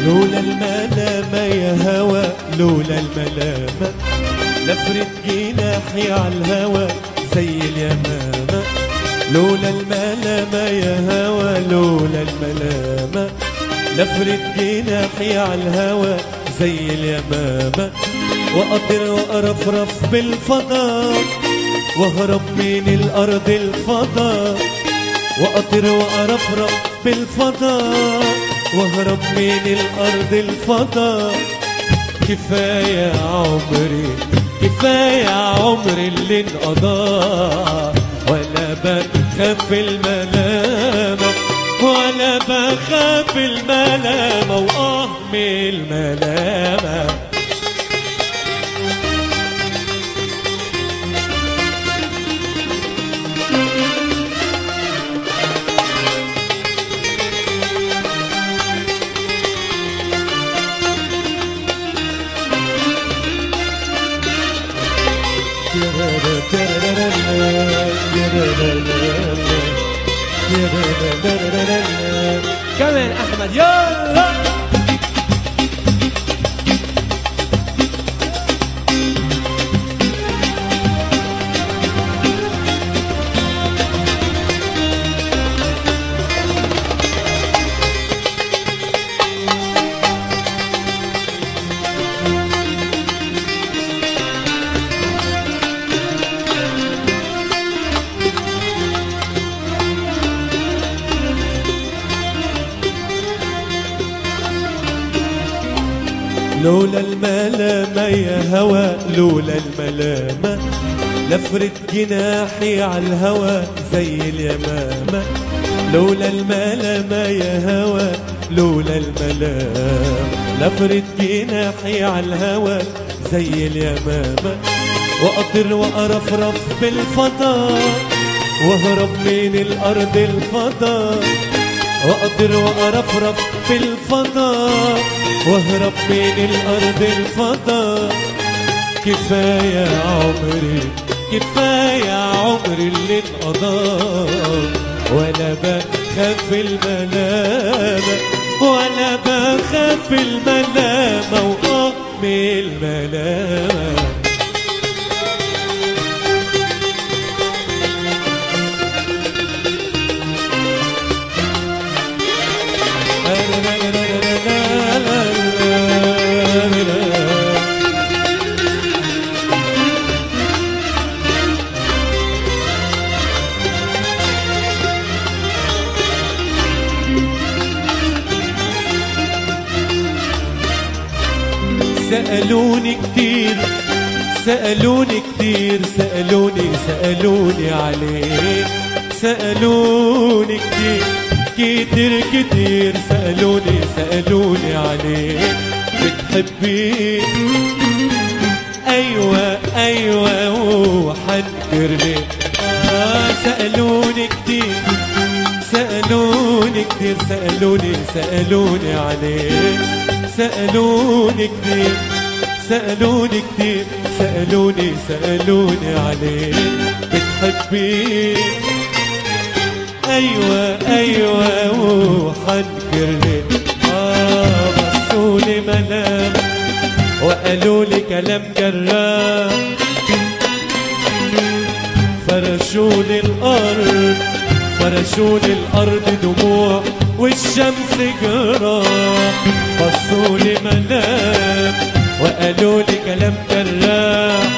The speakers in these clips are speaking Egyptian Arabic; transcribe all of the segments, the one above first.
لولا الملامة يا هوى لولا الملامة لفرد جناحي على الهوى زي اليمامة لولا الملامة يا هوى لولا الملامة لفرد جناحي على الهوى زي اليمامة وأطير وأرفرف بالفضاء واهرب من الأرض الفضاء وأطير وأرفرف بالفضاء واهرب من الأرض الفضاء كفاية عمري كفاية عمري اللي انقضى ولا بخاف الملامة ولا بخاف الملامة وآه من الملامة كمان احمد يلا لولا الملامة يا هوى لولا الملامة لفرد جناحي على الهوى زي اليمامة لولا الملامة يا هوى لولا الملامة لفرد جناحي على الهوى زي اليمامة وأطير وأرفرف بالفضاء واهرب من الأرض الفضاء واقدر وارفرف في الفضاء واهرب من الارض الفضاء كفايه عمري كفايه عمري اللي انقضى ولا بخاف الملامه ولا بخاف الملامه واه من الملامه سألوني كتير سألوني كتير سألوني سألوني عليك سألوني كتير كتير كتير سألوني سألوني عليك بتحبي أيوة أيوة وحنكر ليه آه سألوني كتير سألوني كتير سألوني سألوني عليك سألوني كتير سألوني كتير سألوني سألوني عليك بتحبي أيوة أيوة وحنكر ليه آه بصولي ملام وقالوا لي كلام جراح فرشوا لي الأرض فرشوا لي الأرض دموع والشمس جراح بصوا لي منام وقالوا لي كلام جراح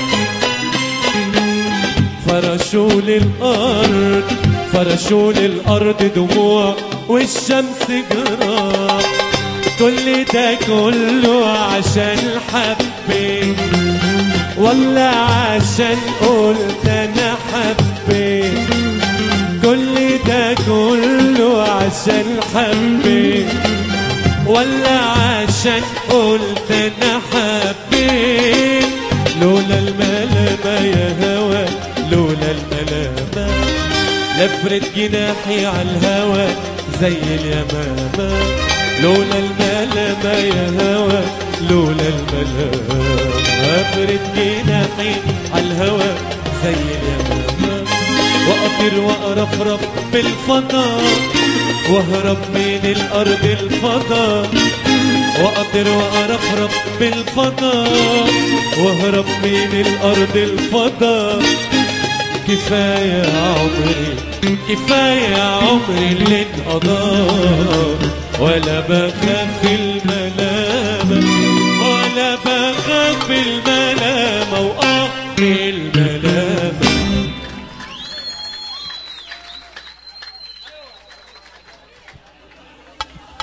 فرشوا لي الأرض فرشوا لي الأرض دموع والشمس جراح كل ده كله عشان حبيت ولا عشان قلت انا حبيت كل ده كله عشان حبيت ولا عشان قلت انا حبيت لولا الملامة يا هوى لولا الملامة لفرد جناحي على الهوى زي اليمامة لولا الملامة يا هوى لولا الملامة لفرد جناحي على الهوى زي اليمامة وأطير وأرفرف بالفضاء واهرب من الأرض الفضاء واطير وارفرف بالفضاء واهرب من الارض الفضاء كفاية عمري كفاية عمري اللي انقضى ولا بخاف